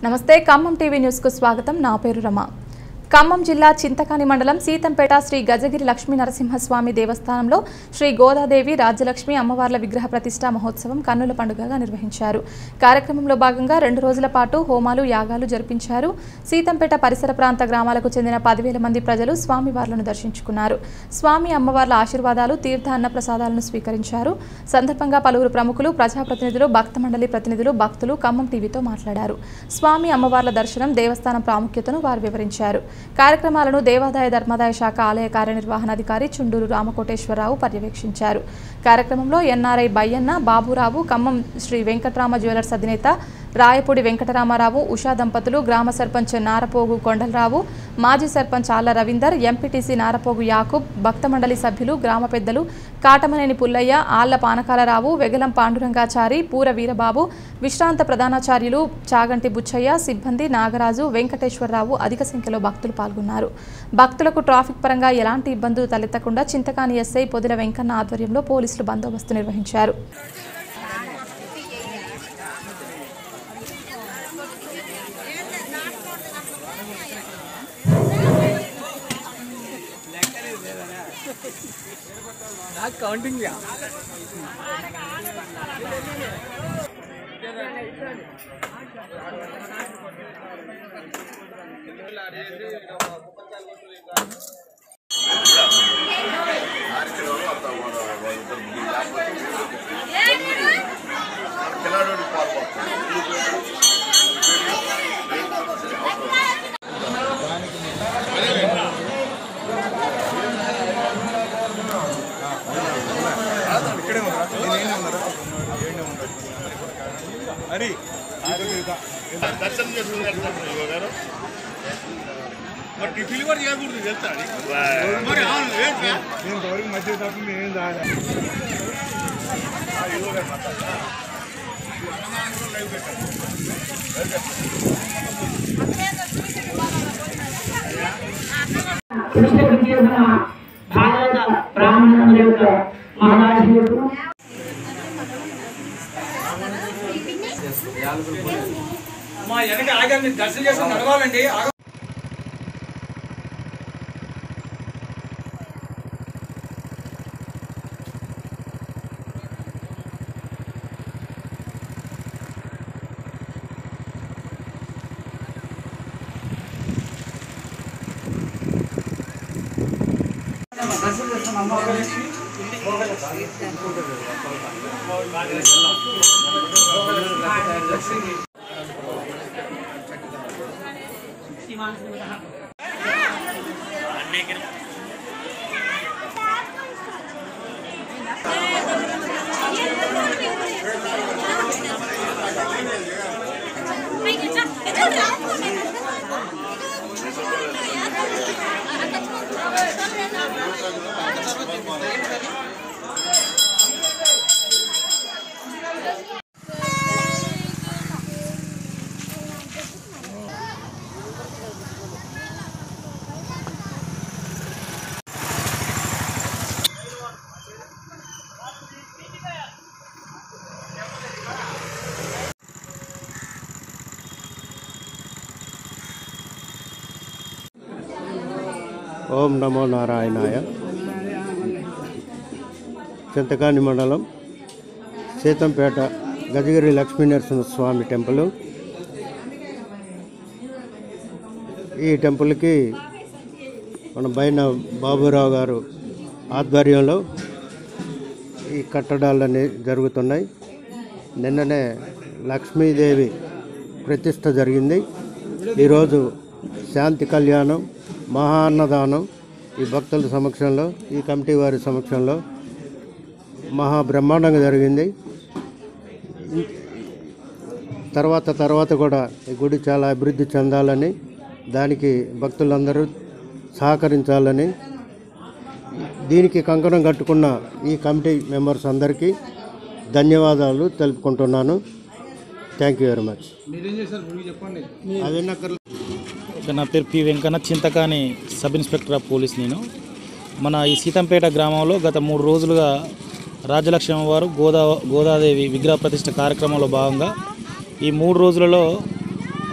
నమస్తే ఖమ్మం టీవీ న్యూస్కు స్వాగతం నా పేరు రమ ఖమ్మం జిల్లా చింతకాని మండలం సీతంపేట శ్రీ గజగిరి లక్ష్మీ నరసింహస్వామి దేవస్థానంలో శ్రీ గోదాదేవి రాజ్యలక్ష్మి అమ్మవార్ల విగ్రహ ప్రతిష్టా మహోత్సవం కన్నుల పండుగగా నిర్వహించారు కార్యక్రమంలో భాగంగా రెండు రోజుల పాటు హోమాలు యాగాలు జరిపించారు సీతంపేట పరిసర ప్రాంత గ్రామాలకు చెందిన పదివేల మంది ప్రజలు స్వామివార్లను దర్శించుకున్నారు స్వామి అమ్మవార్ల ఆశీర్వాదాలు తీర్థ అన్న ప్రసాదాలను స్వీకరించారు సందర్భంగా పలువురు ప్రముఖులు ప్రజాప్రతినిధులు భక్త మండలి ప్రతినిధులు భక్తులు ఖమ్మం టీవీతో మాట్లాడారు స్వామి అమ్మవార్ల దర్శనం దేవస్థానం ప్రాముఖ్యతను వారు వివరించారు కార్యక్రమాలను దేవాదాయ ధర్మాదాయ శాఖ ఆలయ కార్యనిర్వహణాధికారి చుండూరు రామకోటేశ్వరరావు పర్యవేక్షించారు కార్యక్రమంలో ఎన్ఆర్ఐ బయ్యన్న బాబురావు ఖమ్మం శ్రీ వెంకట్రామ జ్యువెలర్స్ అధినేత రాయపూడి వెంకటరామారావు ఉషా దంపతులు గ్రామ సర్పంచ్ నారపోగు కొండలరావు మాజీ సర్పంచ్ ఆళ్ల రవీందర్ ఎంపీటీసీ నారపోగు యాకూబ్ భక్త మండలి సభ్యులు గ్రామ పెద్దలు కాటమనేని పుల్లయ్య ఆళ్ల పానకాలరావు వెగలం పాండురంగాచారి పూర వీరబాబు విశ్రాంత ప్రధానాచార్యులు చాగంటి బుచ్చయ్య సిబ్బంది నాగరాజు వెంకటేశ్వరరావు అధిక సంఖ్యలో భక్తులు పాల్గొన్నారు భక్తులకు ట్రాఫిక్ పరంగా ఎలాంటి ఇబ్బందులు తలెత్తకుండా చింతకాని ఎస్ఐ పొదిల వెంకన్న ఆధ్వర్యంలో పోలీసులు బందోబస్తు నిర్వహించారు काउंटिंग क्या ఇక్కడే ఉన్నారా నేనే ఉన్నారా నేనే ఉన్నారు అరే దర్శనం చేసుకున్నారు గారు మరి టిఫిన్ కూడా చేయకూడదు తెలుసా మరి అవును ఏంటి నేను ఇంతవరకు మధ్య తప్ప నేనేం తాగలే కృష్ణకు చేసిన భారత బ్రాహ్మణుల యొక్క మహారాజులకు మా వెనక ఆగాన్ని దర్శనం చేసుకుని నడవాలండి ఆగ- ఓం నమో నారాయణాయ చింతకాని మండలం సీతంపేట గజగిరి లక్ష్మీ నరసింహస్వామి టెంపుల్ ఈ టెంపుల్కి మన బైన బాబురావు గారు ఆధ్వర్యంలో ఈ కట్టడాలన్నీ జరుగుతున్నాయి నిన్ననే లక్ష్మీదేవి ప్రతిష్ట జరిగింది ఈరోజు శాంతి కళ్యాణం మహా అన్నదానం ఈ భక్తుల సమక్షంలో ఈ కమిటీ వారి సమక్షంలో మహా బ్రహ్మాండంగా జరిగింది తర్వాత తర్వాత కూడా ఈ గుడి చాలా అభివృద్ధి చెందాలని దానికి భక్తులందరూ సహకరించాలని దీనికి కంకణం కట్టుకున్న ఈ కమిటీ మెంబర్స్ అందరికీ ధన్యవాదాలు తెలుపుకుంటున్నాను థ్యాంక్ యూ వెరీ మచ్ అదే నాకు నా పేరు P Venkanna Chintakani sub inspector of police నేను మన ఈ సీతంపేట గ్రామంలో గత మూడు రోజులుగా రాజలక్ష్మి వారు గోదా గోదాదేవి విగ్రహ ప్రతిష్ఠ కార్యక్రమంలో భాగంగా ఈ మూడు రోజులలో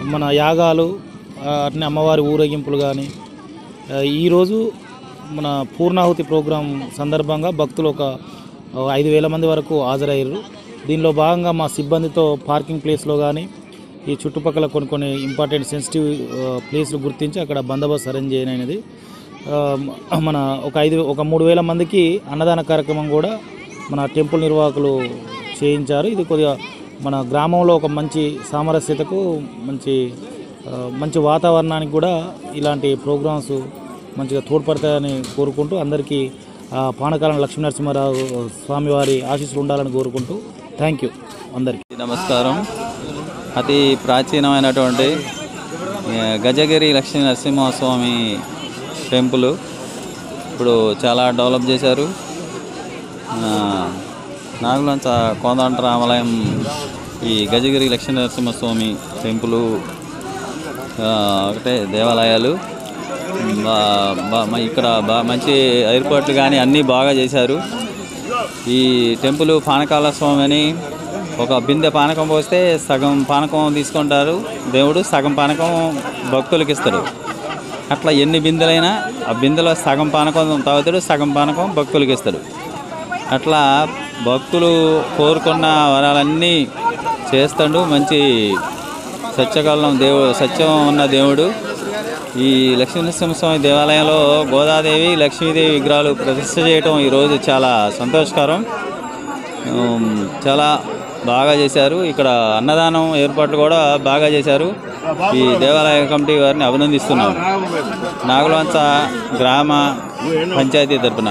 మన యాగాలు ఆ, అట్నే అమ్మవారి ఊరేగింపులు కానీ ఆ, ఈరోజు మన పూర్ణాహుతి ప్రోగ్రాం సందర్భంగా భక్తులు ఒక ఆ, ఐదు వేల మంది వరకు హాజరయ్యారు దీనిలో భాగంగా మా సిబ్బందితో పార్కింగ్ ప్లేస్లో కానీ ఈ చుట్టుపక్కల కొన్ని కొన్ని ఇంపార్టెంట్ సెన్సిటివ్ ఆ, ప్లేస్లు గుర్తించి అక్కడ బందోబస్తు అరేంజ్ చేయనది ఆ, మన ఒక ఐదు ఒక మూడు వేల మందికి అన్నదాన కార్యక్రమం కూడా మన టెంపుల్ నిర్వాహకులు చేయించారు ఇది కొద్దిగా మన గ్రామంలో ఒక మంచి సామరస్యతకు మంచి ఆ, మంచి వాతావరణానికి కూడా ఇలాంటి ప్రోగ్రామ్స్ మంచిగా తోడ్పడతాయని కోరుకుంటూ అందరికీ ఆ, పానకాలం లక్ష్మీనరసింహారావు స్వామివారి ఆశీస్సులు ఉండాలని కోరుకుంటూ థ్యాంక్ యూ అందరికీ నమస్కారం అతి ప్రాచీనమైనటువంటి ఆ, గజగిరి లక్ష్మీ నరసింహస్వామి టెంపుల్ ఇప్పుడు చాలా డెవలప్ చేశారు ఆ, నాగులంచ కోదండ రామాలయం ఈ గజగిరి లక్ష్మీ నరసింహస్వామి టెంపుల్ ఆ, ఒకటే దేవాలయాలు బా- బా- మ- ఇక్కడ బా మంచి ఎయిర్పోర్ట్లు కానీ అన్నీ బాగా చేశారు ఈ టెంపుల్ పానకాల స్వామి అని ఒక బిందె పానకం పోస్తే సగం పానకం తీసుకుంటారు దేవుడు సగం పానకం భక్తులకు ఇస్తాడు అట్లా ఎన్ని బిందెలైనా ఆ బిందెలో సగం పానకం తాగుతాడు సగం పానకం భక్తులకు ఇస్తాడు అట్లా భక్తులు కోరుకున్న వరాలన్నీ చేస్తాడు మంచి సత్యకాలం దేవుడు సత్యం ఉన్న దేవుడు ఈ లక్ష్మీనరసింహస్వామి దేవాలయంలో గోదాదేవి లక్ష్మీదేవి విగ్రహాలు ప్రతిష్ఠ చేయటం ఈరోజు చాలా సంతోషకరం ఉమ్, చాలా బాగా చేశారు ఇక్కడ అన్నదానం ఏర్పాట్లు కూడా బాగా చేశారు ఈ దేవాలయ కమిటీ వారిని అభినందిస్తున్నాను నాగులవంచ గ్రామ పంచాయతీ తరపున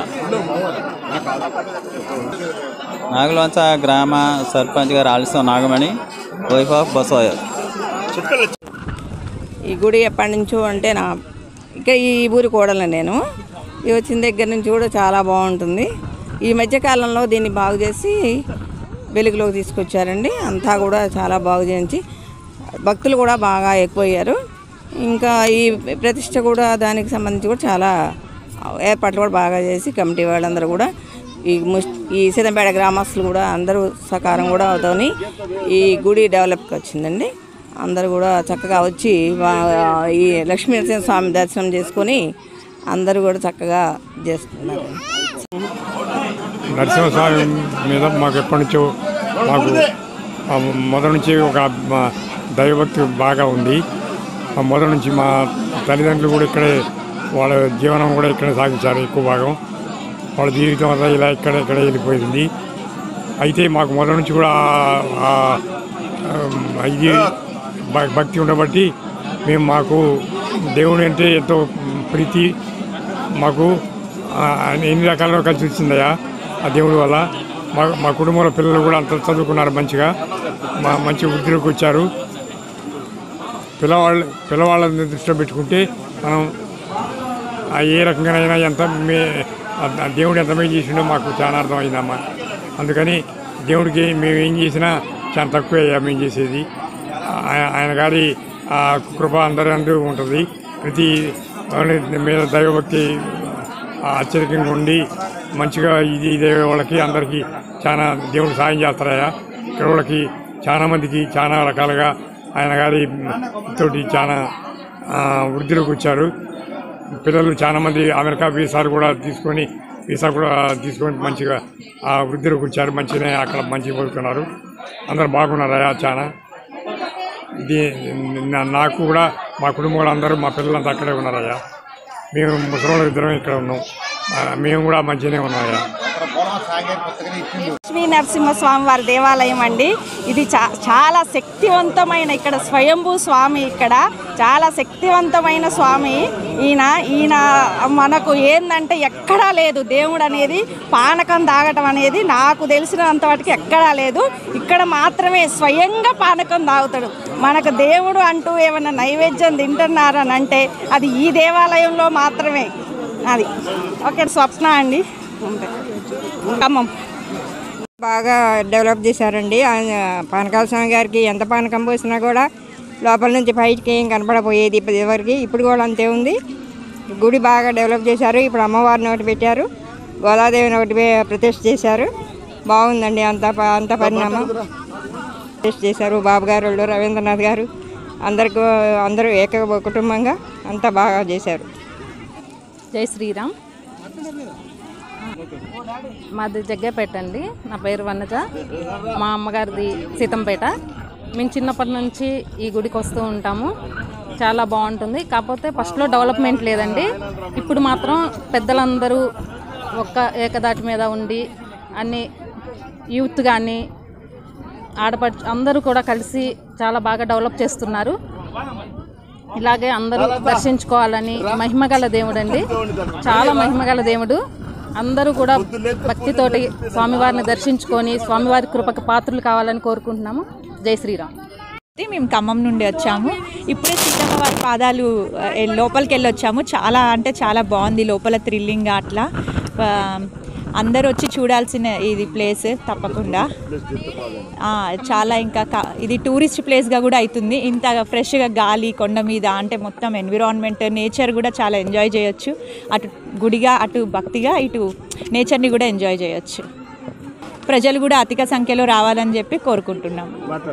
నాగులవంచ గ్రామ సర్పంచ్ గారు ఆలస్యం నాగమణి వైఫ్ ఆఫ్ బసోయర్ ఈ గుడి ఎప్పటి నుంచో అంటే నా ఇక ఈ ఊరి కోడలు నేను ఇది వచ్చిన దగ్గర నుంచి కూడా చాలా బాగుంటుంది ఈ మధ్యకాలంలో దీన్ని బాగు చేసి వెలుగులోకి తీసుకొచ్చారండి అంతా కూడా చాలా బాగు చేయించి భక్తులు కూడా బాగా ఎక్కువయ్యారు ఇంకా ఈ ప్రతిష్ట కూడా దానికి సంబంధించి కూడా చాలా ఏర్పాట్లు కూడా బాగా చేసి కమిటీ వాళ్ళందరూ కూడా ఈ ముస్ ఈ సీతంపేట గ్రామస్తులు కూడా అందరూ సహకారం కూడా అవుతాని ఈ గుడి డెవలప్కి వచ్చిందండి అందరూ కూడా చక్కగా వచ్చి వా- ఈ లక్ష్మీ నరసింహ స్వామి దర్శనం చేసుకొని అందరూ కూడా చక్కగా చేస్తున్నారు నరసింహస్వామి మీద మాకు ఎప్పటి నుంచో మాకు ఆ మొదటి నుంచి ఒక మా దైవభక్తి బాగా ఉంది ఆ మొదటి నుంచి మా తల్లిదండ్రులు కూడా ఇక్కడే వాళ్ళ జీవనం కూడా ఇక్కడే సాగించారు ఎక్కువ భాగం వాళ్ళ జీవితం అంతా ఇలా ఇక్కడ ఇక్కడ వెళ్ళిపోయింది అయితే మాకు మొదటి నుంచి కూడా ఆ- ఆ- ఆ ఇది భ- భక్తి ఉండబట్టి మేము మాకు దేవుడు అంటే ఎంతో ప్రీతి మాకు ఆ, ఎన్ని రకాలుగా కలిసి వచ్చిందయ్యా ఆ దేవుడి వల్ల మా మా కుటుంబంలో పిల్లలు కూడా అంత చదువుకున్నారు మంచిగా మా మంచి వృద్ధిలోకి వచ్చారు పిల్లవాళ్ళు పిల్లవాళ్ళని దృష్టిలో పెట్టుకుంటే మనం ఆ ఏ రకంగానైనా ఎంత మే ఆ ఆ దేవుడు ఎంత మేము చేసిండో మాకు చాలా అర్థమైందమ్మా అందుకని దేవుడికి మేము ఏం చేసినా చాలా తక్కువే మేము చేసేది ఆయన ఆయన గారి ఆ కృప అందరూ అంటూ ఉంటుంది ప్రతి వాడి మీద దైవభక్తి అత్యధికంగా ఉండి మంచిగా ఇది ఇదే వాళ్ళకి అందరికీ చాలా దేవుడు సాయం చేస్తారయ్యా ఇక్కడ వాళ్ళకి చాలా మందికి చాలా రకాలుగా ఆయన గారి తోటి చాలా ఆ, వృద్ధిలోకి వచ్చారు పిల్లలు చాలా మంది అమెరికా వీసాలు కూడా తీసుకొని వీసా కూడా తీసుకొని మంచిగా ఆ వృద్ధిలోకి వచ్చారు మంచిగానే అక్కడ మంచిగా బతుకుతున్నారు అందరు బాగున్నారయ్యా చాలా ఇది నా- నాకు కూడా మా కుటుంబం కూడా అందరూ మా పిల్లలంతా అక్కడే ఉన్నారయ్యా మేము ముసలి ఇద్దరం ఇక్కడ ఉన్నాం ఆ, మేము కూడా మంచిగానే ఉన్నాయా లక్ష్మీ నరసింహస్వామి వారి దేవాలయం అండి ఇది చా చాలా శక్తివంతమైన ఇక్కడ స్వయంభూ స్వామి ఇక్కడ చాలా శక్తివంతమైన స్వామి ఈయన ఈయన మనకు ఏందంటే ఎక్కడా లేదు దేవుడు అనేది పానకం తాగటం అనేది నాకు తెలిసినంత వాటికి ఎక్కడా లేదు ఇక్కడ మాత్రమే స్వయంగా పానకం తాగుతాడు మనకు దేవుడు అంటూ ఏమైనా నైవేద్యం తింటున్నారని అంటే అది ఈ దేవాలయంలో మాత్రమే అది ఓకే స్వప్న అండి అంతే ఖమ్మం బాగా డెవలప్ చేశారండి ఆయన పానకాల స్వామి గారికి ఎంత పానకం పోసినా కూడా లోపల నుంచి బయటికి ఏం కనపడపోయేది ఇప్పటివరకు ఇప్పుడు కూడా అంతే ఉంది గుడి బాగా డెవలప్ చేశారు ఇప్పుడు అమ్మవారిని ఒకటి పెట్టారు గోదాదేవిని ఒకటి పె- ప్రతిష్ఠ చేశారు బాగుందండి అంత ప- అంత పరిణామం ప్రతిష్ఠ చేశారు బాబు గారు వాళ్ళు రవీంద్రనాథ్ గారు అందరికి అందరూ ఏక కుటుంబంగా అంతా బాగా చేశారు జై శ్రీరామ్ మాది జగ్గేపేట అండి నా పేరు వనజ మా అమ్మగారిది సీతంపేట మేము చిన్నప్పటి నుంచి ఈ గుడికి వస్తూ ఉంటాము చాలా బాగుంటుంది కాకపోతే ఫస్ట్లో డెవలప్మెంట్ లేదండి ఇప్పుడు మాత్రం పెద్దలందరూ ఒక్క ఏకదాటి మీద ఉండి అన్ని యూత్ కానీ ఆడపడు అందరూ కూడా కలిసి చాలా బాగా డెవలప్ చేస్తున్నారు ఇలాగే అందరూ దర్శించుకోవాలని మహిమగల దేవుడు అండి చాలా మహిమగల దేవుడు అందరూ కూడా భక్తితోటి స్వామివారిని దర్శించుకొని స్వామివారి కృపకు పాత్రలు కావాలని కోరుకుంటున్నాము జై శ్రీరామ్ అయితే మేము ఖమ్మం నుండి వచ్చాము ఇప్పుడే సీతమ్మ వారి పాదాలు ఆ, లోపలికి వెళ్ళి వచ్చాము చాలా అంటే చాలా బాగుంది లోపల థ్రిల్లింగ్ అట్లా ఆ, అందరూ వచ్చి చూడాల్సిన ఇది ప్లేస్ తప్పకుండా ఆ, చాలా ఇంకా క- ఇది టూరిస్ట్ ప్లేస్గా కూడా అవుతుంది ఇంత ఫ్రెష్గా గాలి కొండ మీద అంటే మొత్తం ఎన్విరాన్మెంట్ నేచర్ కూడా చాలా ఎంజాయ్ చేయొచ్చు అటు గుడిగా అటు భక్తిగా ఇటు నేచర్ని కూడా ఎంజాయ్ చేయొచ్చు ప్రజలు కూడా అధిక సంఖ్యలో రావాలని చెప్పి కోరుకుంటున్నాం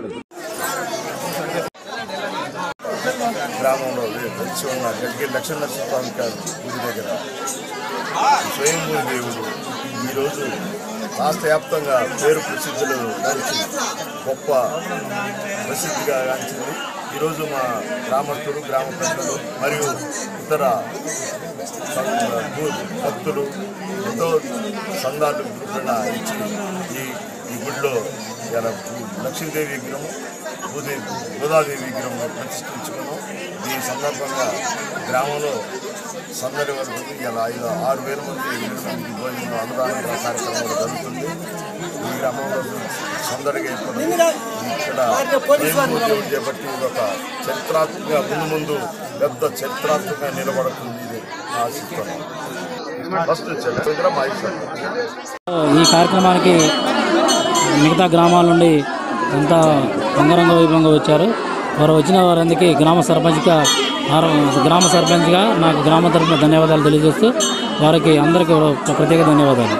గ్రామంలో కలిసి ఉన్న గడిగిరి లక్ష్మణ నరసింహస్వామి గారి గుడి దగ్గర స్వయంభూ దేవుడు ఈరోజు రాష్ట్ర వ్యాప్తంగా పేరు ప్రసిద్ధులు గాంచి గొప్ప ప్రసిద్ధిగా గాంచింది ఈరోజు మా గ్రామస్తులు గ్రామ ప్రజలు మరియు ఇతర సం- భూ- భక్తులు ఎంతో సంఘాలు గ్రూపులను ఇచ్చి ఈ ఈ గుడిలో ఇలా లక్ష్మీదేవి విగ్రహం భూదేవి గోదాదేవి విగ్రహం ప్రతిష్ఠించుకున్నాం దీని సందర్భంగా గ్రామంలో సందడి వరకు ఇలా ఐదు ఆరు వేల మంది ఎనిమిది మంది భోజనం అన్నదాన కార్యక్రమాలు జరుగుతుంది ఈ గ్రామంలో సందడిగా ఇప్పుడు ఇక్కడ దేవుడు చేపట్టి ఇది ఒక చరిత్రాత్మకంగా ముందు ముందు పెద్ద చరిత్రాత్మకంగా నిలబడుతుంది ఇది ఆశిస్తున్నాం ఫస్ట్ చరిత్ర మా ఇష్టం ఈ కార్యక్రమానికి మిగతా గ్రామాల నుండి అంతా అంగరంగ వైభవంగా వచ్చారు వారు వచ్చిన వారందరికీ గ్రామ సర్పంచ్గా ఆర- గ్రామ సర్పంచ్గా నాకు గ్రామ తరఫున ధన్యవాదాలు తెలియజేస్తూ వారికి అందరికీ ఒక ప్రత్యేక ధన్యవాదాలు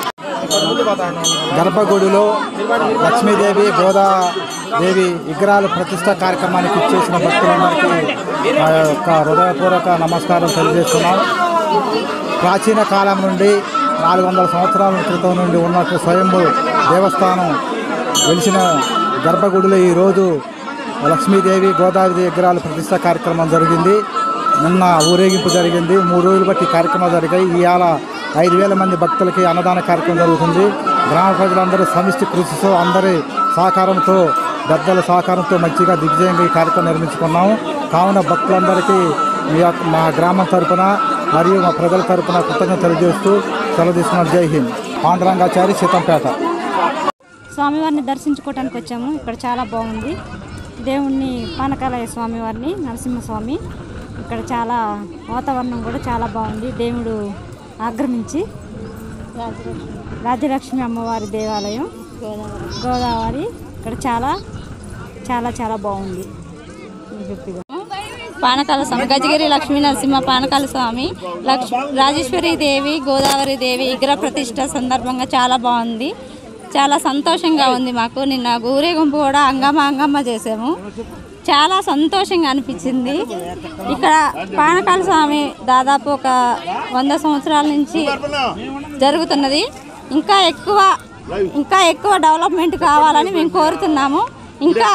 గర్భగుడిలో లక్ష్మీదేవి గోదాదేవి విగ్రహాల ప్రతిష్ట కార్యక్రమానికి ఇచ్చేసిన భక్తులందరికీ మా యొక్క హృదయపూర్వక నమస్కారం తెలియజేస్తున్నాం ప్రాచీన కాలం నుండి నాలుగు వందల సంవత్సరాల క్రితం నుండి ఉన్నట్టు స్వయంభూ దేవస్థానం వెలిసిన గర్భగుడిలో ఈరోజు లక్ష్మీదేవి గోదావరి విగ్రహాల ప్రతిష్ట కార్యక్రమం జరిగింది నిన్న ఊరేగింపు జరిగింది మూడు రోజులు బట్టి కార్యక్రమాలు జరిగాయి ఇవాళ ఐదు వేల మంది భక్తులకి అన్నదాన కార్యక్రమం జరుగుతుంది గ్రామ ప్రజలందరూ సమిష్టి కృషితో అందరి సహకారంతో పెద్దల సహకారంతో మంచిగా దిగ్విజయంగా ఈ కార్యక్రమం నిర్మించుకున్నాము కావున భక్తులందరికీ మీ యొక్క మా గ్రామం తరపున మరియు మా ప్రజల తరపున కృతజ్ఞత తెలియజేస్తూ సెలవు తీసుకున్నాం జై హింద్ పాండురంగాచారి సీతంపేట స్వామివారిని దర్శించుకోవడానికి వచ్చాము ఇక్కడ చాలా బాగుంది దేవుణ్ణి పానకాలయ స్వామివారిని నరసింహస్వామి ఇక్కడ చాలా వాతావరణం కూడా చాలా బాగుంది దేవుడు ఆక్రమించి రాజ్యలక్ష్మి అమ్మవారి దేవాలయం గోదావరి ఇక్కడ చాలా చాలా చాలా బాగుంది చెప్పిగా పానకాల స్వామి గజగిరి లక్ష్మీ నరసింహ పానకాల స్వామి లక్ష్ రాజేశ్వరి దేవి గోదావరి దేవి విగ్రహ ప్రతిష్ట సందర్భంగా చాలా బాగుంది చాలా సంతోషంగా ఉంది మాకు నిన్న ఊరేగింపు కూడా అంగమ్మ అంగమ్మ చేసాము చాలా సంతోషంగా అనిపించింది ఇక్కడ పానకాల స్వామి దాదాపు ఒక వంద సంవత్సరాల నుంచి జరుగుతున్నది ఇంకా ఎక్కువ ఇంకా ఎక్కువ డెవలప్మెంట్ కావాలని మేము కోరుతున్నాము ఇంకా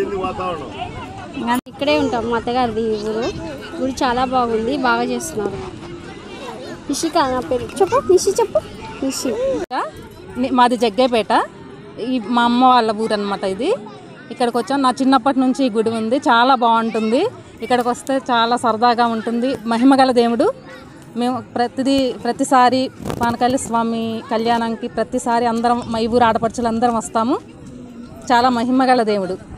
ఇక్కడే ఉంటాం మా అత్తగారిది ఈ ఊరు గుడి చాలా బాగుంది బాగా చేస్తున్నారు నిషిక నా పేరు చెప్పు నిషి చెప్పు నిషి ని- మాది జగ్గేపేట ఈ మా అమ్మ వాళ్ళ ఊరు అనమాట ఇది ఇక్కడికి వచ్చాం నా చిన్నప్పటి నుంచి ఈ గుడి ఉంది చాలా బాగుంటుంది ఇక్కడికి వస్తే చాలా సరదాగా ఉంటుంది మహిమగల దేవుడు మేము ప్రతిదీ ప్రతిసారి పానకాళి స్వామి కళ్యాణానికి ప్రతిసారి అందరం మా ఈ ఊరు ఆడపడుచులు అందరం వస్తాము చాలా మహిమగల దేవుడు